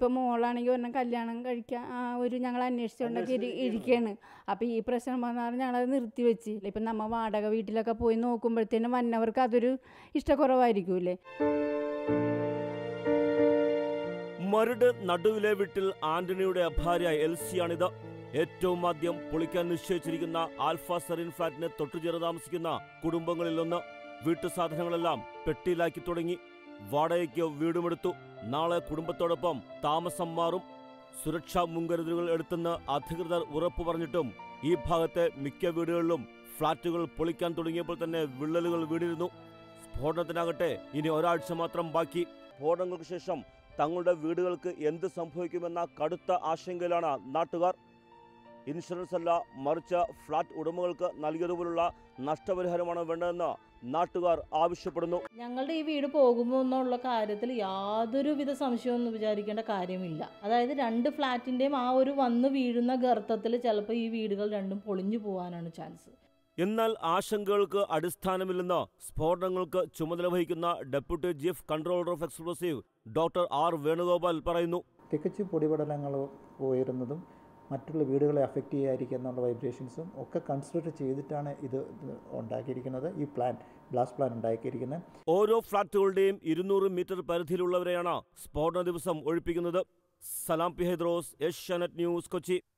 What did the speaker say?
ഇപ്പം മോളാണെങ്കിൽ ഒരെണ്ണം കല്യാണം കഴിക്കാൻ ആ ഒരു ഞങ്ങൾ അന്വേഷിച്ചുകൊണ്ടൊക്കെ ഇരി ഇരിക്കുകയാണ് അപ്പോൾ ഈ പ്രശ്നം വന്നാൽ ഞങ്ങളത് നിർത്തിവെച്ച് ഇപ്പം നമ്മൾ വാടക വീട്ടിലൊക്കെ പോയി നോക്കുമ്പോഴത്തേനും വന്നവർക്ക് അതൊരു ഇഷ്ടക്കുറവായിരിക്കൂലേ മരട് നടുവിലെ വീട്ടിൽ ആന്റണിയുടെ ഭാര്യ എൽസിയാണിത് ഏറ്റവും ആദ്യം പൊളിക്കാൻ നിശ്ചയിച്ചിരിക്കുന്ന ആൽഫ സെറിൻ ഫ്ളാറ്റിന് തൊട്ടുചേർന്ന് താമസിക്കുന്ന കുടുംബങ്ങളിലൊന്ന് വീട്ടു സാധനങ്ങളെല്ലാം പെട്ടിയിലാക്കി തുടങ്ങി വാടകയ്ക്ക് വീടുമെടുത്തു നാളെ കുടുംബത്തോടൊപ്പം താമസം മാറും സുരക്ഷാ മുൻകരുതലുകൾ എടുത്തെന്ന് അധികൃതർ ഉറപ്പു പറഞ്ഞിട്ടും ഈ ഭാഗത്തെ മിക്ക വീടുകളിലും ഫ്ളാറ്റുകൾ പൊളിക്കാൻ തുടങ്ങിയപ്പോൾ തന്നെ വിള്ളലുകൾ വീണിരുന്നു സ്ഫോടനത്തിനാകട്ടെ ഇനി ഒരാഴ്ച മാത്രം ബാക്കി സ്ഫോടനങ്ങൾക്ക് ശേഷം തങ്ങളുടെ വീടുകൾക്ക് എന്ത് സംഭവിക്കുമെന്ന കടുത്ത ആശങ്കയിലാണ് നാട്ടുകാർ ഇൻഷുറൻസ് അല്ല മറിച്ച് ഫ്ളാറ്റ് ഉടമകൾക്ക് നൽകിയതുപോലുള്ള നഷ്ടപരിഹാരമാണ് വേണ്ടതെന്ന് നാട്ടുകാർ ആവശ്യപ്പെടുന്നു ഞങ്ങളുടെ ഈ വീട് പോകുമോ എന്നുള്ള കാര്യത്തിൽ യാതൊരുവിധ സംശയമൊന്നും വിചാരിക്കേണ്ട കാര്യമില്ല അതായത് രണ്ട് ഫ്ലാറ്റിൻ്റെയും ആ ഒരു വന്ന് വീഴുന്ന ഗർത്തത്തിൽ ചിലപ്പോൾ ഈ വീടുകൾ രണ്ടും പൊളിഞ്ഞു പോകാനാണ് ചാൻസ് എന്നാൽ ആശങ്കകൾക്ക് അടിസ്ഥാനമില്ലെന്ന് സ്ഫോടനങ്ങൾക്ക് ചുമതല വഹിക്കുന്ന deputy chief controller of explosive doctor R Venugopal പറയുന്നു തികച്ചും പൊടിപടലങ്ങൾ ഉയരുന്നതും മറ്റുള്ള വീടുകളെ അഫക്റ്റ് ചെയ്യാതിരിക്കുക എന്നുള്ള വൈബ്രേഷൻസും ഒക്കെ കൺസിഡർ ചെയ്തിട്ടാണ് ഇത് ഉണ്ടാക്കിയിരിക്കുന്നത് ഈ പ്ലാൻ ബ്ലാസ്റ്റ് പ്ലാൻ ഉണ്ടാക്കിയിരിക്കുന്നത് ഓരോ ഫ്ളാറ്റുകളുടെയും ഇരുന്നൂറ് മീറ്റർ പരിധിയിലുള്ളവരെയാണ് സ്ഫോടന ദിവസം ഒഴിപ്പിക്കുന്നത് സലാം പി ഹൈദ്രോസ് ഏഷ്യാനെറ്റ് ന്യൂസ് കൊച്ചി